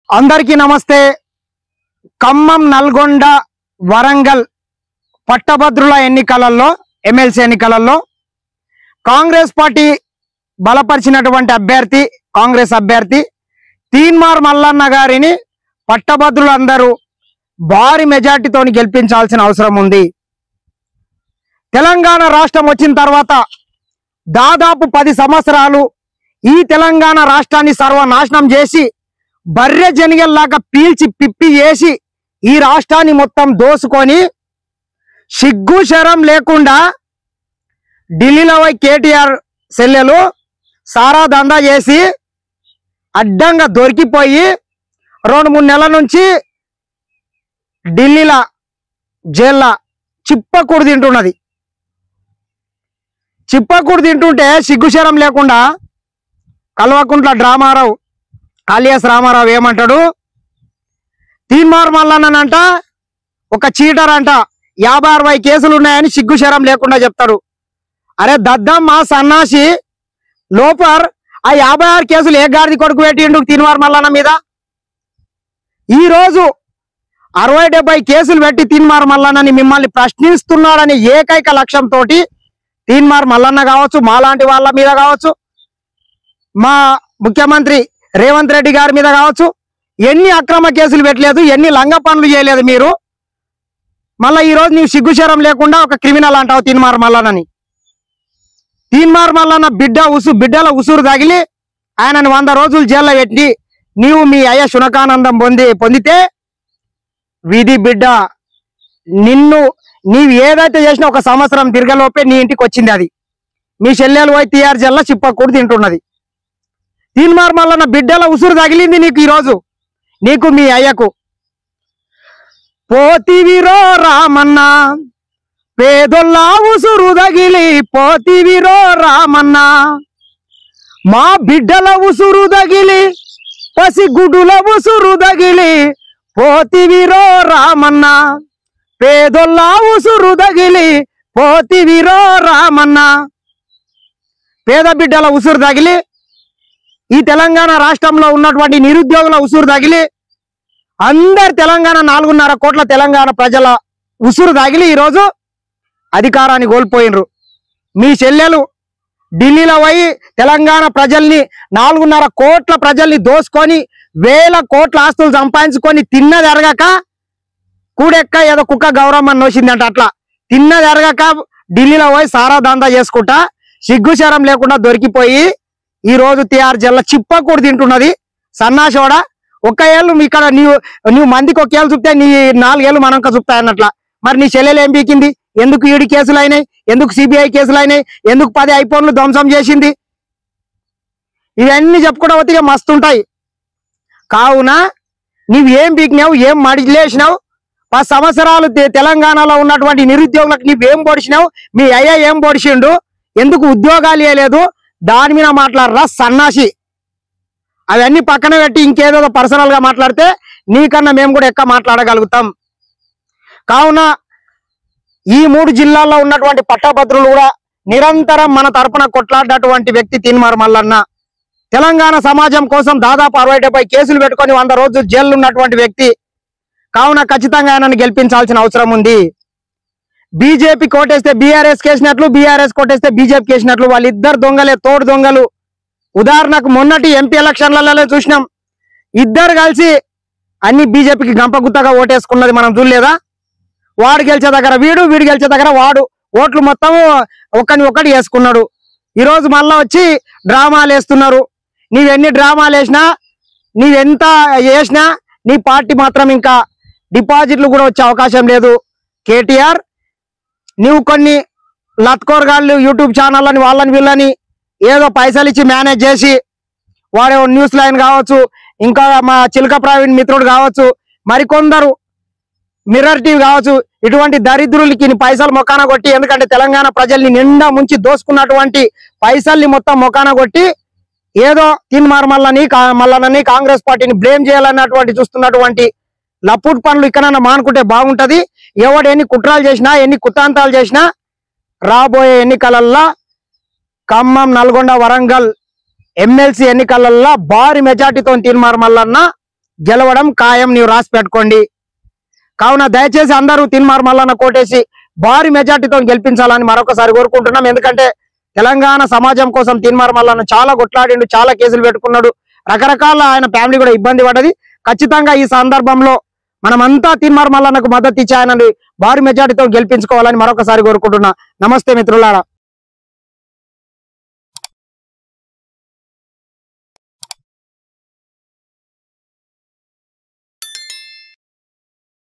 అందరికీ నమస్తే ఖమ్మం నల్గొండ వరంగల్ పట్టభద్రుల ఎన్నికలలో ఎమ్మెల్సీ ఎన్నికలలో కాంగ్రెస్ పార్టీ బలపరిచినటువంటి అభ్యర్థి కాంగ్రెస్ అభ్యర్థి తీన్మార్ మల్లన్న గారిని పట్టభద్రులందరూ భారీ మెజార్టీతో గెలిపించాల్సిన అవసరం ఉంది తెలంగాణ రాష్ట్రం వచ్చిన తర్వాత దాదాపు పది సంవత్సరాలు ఈ తెలంగాణ రాష్ట్రాన్ని సర్వనాశనం చేసి బర్రె జనిగల్లాగా పీల్చి పిప్పి చేసి ఈ రాష్ట్రాన్ని మొత్తం దోసుకొని సిగ్గు శరం లేకుండా ఢిల్లీలో పోయి కేటీఆర్ సెల్లెలు సారా దందా చేసి అడ్డంగా దొరికిపోయి రెండు మూడు నెలల నుంచి ఢిల్లీలో జైల్లో చిప్పకూడు తింటున్నది చిప్పకూడు తింటుంటే సిగ్గుశరం లేకుండా కల్వకుంట్ల డ్రామారావు ఆలియాస్ రామారావు ఏమంటాడు తీన్మార్ మల్లన్ననంట ఒక చీటర్ అంట యాభై అరవై కేసులు ఉన్నాయని సిగ్గుశరం లేకుండా చెప్తాడు అరే దద్దమ్మ సన్నాసి లోపర్ ఆ యాభై ఆరు కేసులు ఏ గాడిది కొడుకు పెట్టిండు తీన్మార్ మల్లన్న మీద ఈ రోజు అరవై డెబ్బై కేసులు పెట్టి తీన్మార్ మల్లన్నని మిమ్మల్ని ప్రశ్నిస్తున్నాడని ఏకైక లక్ష్యంతో తీన్మార్ మల్లన్న కావచ్చు మాలాంటి వాళ్ళ మీద కావచ్చు మా ముఖ్యమంత్రి రేవంత్ రెడ్డి గారి మీద కావచ్చు ఎన్ని అక్రమ కేసులు పెట్టలేదు ఎన్ని లంగ పనులు చేయలేదు మీరు మళ్ళీ ఈ రోజు నీవు సిగ్గుశరం లేకుండా ఒక క్రిమినల్ అంటావు తీన్మార్ మల్లన్నని తీన్మార్ మల్లన్న బిడ్డ ఉసు బిడ్డల ఉసురు తగిలి ఆయనని వంద రోజులు జైల్లో పెట్టి నీవు మీ అయ్య శునకానందం పొంది పొందితే విధి బిడ్డ నిన్ను నీవు ఏదైతే చేసినా ఒక సంవత్సరం తిరగలోపే నీ ఇంటికి వచ్చింది అది మీ చెల్లెలు పోయి తీఆర్ జల్లా చిప్పకూడు తింటున్నది తీన్మార్ మల్లన్న బిడ్డల ఉసురు తగిలింది నీకు ఈరోజు నీకు మీ అయ్యకు పోతివిరో రామన్న పేదొల్ల ఉసురు తగిలి పోతివిరో రామన్న మా బిడ్డల ఉసురు తగిలి పసిగుడ్డుల ఉసురు తగిలి పోతివిరో రామన్న పేదొల్ల ఉసురు తగిలి పోతివిరో రామన్న పేద బిడ్డల ఉసురు తగిలి ఈ తెలంగాణ రాష్ట్రంలో ఉన్నటువంటి నిరుద్యోగుల ఉసురు తగిలి అందరు తెలంగాణ నాలుగున్నర కోట్ల తెలంగాణ ప్రజల ఉసురు తగిలి ఈరోజు అధికారాన్ని కోల్పోయినరు మీ చెల్లెలు ఢిల్లీలో పోయి తెలంగాణ ప్రజల్ని నాలుగున్నర కోట్ల ప్రజల్ని దోసుకొని వేల కోట్ల ఆస్తులు సంపాదించుకొని తిన్నది ఎరగక కూడెక్క ఏదో కుక్క గౌరవం అని నోసిందంట అట్లా తిన్నది ఎరగక ఢిల్లీలో పోయి సారా దందా చేసుకుంటా సిగ్గుశరం లేకుండా దొరికిపోయి ఈ రోజు తిహార్ జిల్లా చిప్ప కూడా తింటున్నది సన్నాసోడ ఒక్క ఏళ్ళు మీ ఇక్కడ నీవు నువ్వు మందికి ఒక ఏళ్ళు చూపితే నీ నాలుగేళ్ళు మనంక చూపుతాయి అన్నట్ల మరి నీ చెల్లెలు ఏం పీకింది ఎందుకు ఈడి కేసులు అయినాయి ఎందుకు సిబిఐ కేసులు అయినాయి ఎందుకు పది ఐఫోన్లు ధ్వంసం చేసింది ఇవన్నీ చెప్పుకోవడం వస్తే మస్తు ఉంటాయి కావున నీవు ఏం పీకినావు ఏం మడిలేసినావు పది సంవత్సరాలు తె- తెలంగాణలో ఉన్నటువంటి నిరుద్యోగులకు నీవేం పొడిచినావు మీ అయ్య ఏం పొడిచిండు ఎందుకు ఉద్యోగాలు ఇవ్వలేదు దాని మీద మాట్లాడరా సన్నాసి అవన్నీ పక్కన పెట్టి ఇంకేదో పర్సనల్ గా మాట్లాడితే నీకన్నా మేము కూడా ఎక్క మాట్లాడగలుగుతాం కావున ఈ మూడు జిల్లాల్లో ఉన్నటువంటి పట్టభద్రులు కూడా నిరంతరం మన తరపున కొట్లాడినటువంటి వ్యక్తి తీన్మార్ మల్లన్న తెలంగాణ సమాజం కోసం దాదాపు అరవై డెబ్బై కేసులు పెట్టుకొని వంద రోజులు జైలు ఉన్నటువంటి వ్యక్తి కావున ఖచ్చితంగా ఆయనను గెలిపించాల్సిన అవసరం ఉంది బీజేపీ కోటేస్తే బీఆర్ఎస్ కేసినట్లు బీఆర్ఎస్ కోటేస్తే బీజేపీ కేసినట్లు వాళ్ళిద్దరు దొంగలే తోడు దొంగలు ఉదాహరణకు మొన్నటి ఎంపీ ఎలక్షన్లలో చూసినాం ఇద్దరు కలిసి అన్ని బీజేపీకి గంపగుత్తగా ఓటేసుకున్నది మనం చూడలేదా వాడు గెలిచే దగ్గర వీడు వీడు గెలిచే దగ్గర వాడు ఓట్లు మొత్తం ఒకని ఒకటి వేసుకున్నాడు ఈ రోజు మళ్ళా వచ్చి డ్రామాలు వేస్తున్నారు నీవెన్ని డ్రామాలు వేసినా నీవెంత వేసినా నీ పార్టీ మాత్రం ఇంకా డిపాజిట్లు కూడా వచ్చే అవకాశం లేదు కేటీఆర్ నువ్వు కొన్ని లత్కోరగాళ్ళు యూట్యూబ్ ఛానళ్ళని వాళ్ళని వీళ్ళని ఏదో పైసలు ఇచ్చి మేనేజ్ చేసి వాడే న్యూస్ లైన్ కావచ్చు ఇంకా మా చిలక ప్రవీణ్ మిత్రుడు కావచ్చు మరికొందరు మిర్రర్ టీవీ కావచ్చు ఇటువంటి దరిద్రులకి నీ పైసలు మొకాన కొట్టి ఎందుకంటే తెలంగాణ ప్రజల్ని నిండా ముంచి దోసుకున్నటువంటి పైసల్ని మొత్తం మొకాన కొట్టి ఏదో తిన్మార్ మల్లని కా- మల్లనని కాంగ్రెస్ పార్టీని బ్లేమ్ చేయాలన్నటువంటి చూస్తున్నటువంటి లపుట్ పనులు ఇక్కడన్నా మానుకుంటే బాగుంటది ఎవడు ఎన్ని కుట్రాలు చేసినా ఎన్ని కుతాంతాలు చేసినా రాబోయే ఎన్నికలల్లా ఖమ్మం నల్గొండ వరంగల్ ఎమ్మెల్సీ ఎన్నికలల్లో భారీ మెజార్టీతో తీర్మార్ మల్లన్న గెలవడం ఖాయం నీవు రాసి పెట్టుకోండి కావున దయచేసి అందరూ తిన్మార్ మల్లన్న కోటేసి భారీ మెజార్టీతో గెలిపించాలని మరొకసారి కోరుకుంటున్నాం ఎందుకంటే తెలంగాణ సమాజం కోసం తిన్మార్ మల్లన్న చాలా కొట్లాడిండు చాలా కేసులు పెట్టుకున్నాడు రకరకాల ఆయన ఫ్యామిలీ కూడా ఇబ్బంది పడ్డది ఖచ్చితంగా ఈ సందర్భంలో మనమంతా తిన్మార్ మల్లన్నకు మద్దతు ఇచ్చి ఆయనని భారీ మెజార్టీతో గెలిపించుకోవాలని మరొకసారి కోరుకుంటున్నా నమస్తే మిత్రులారా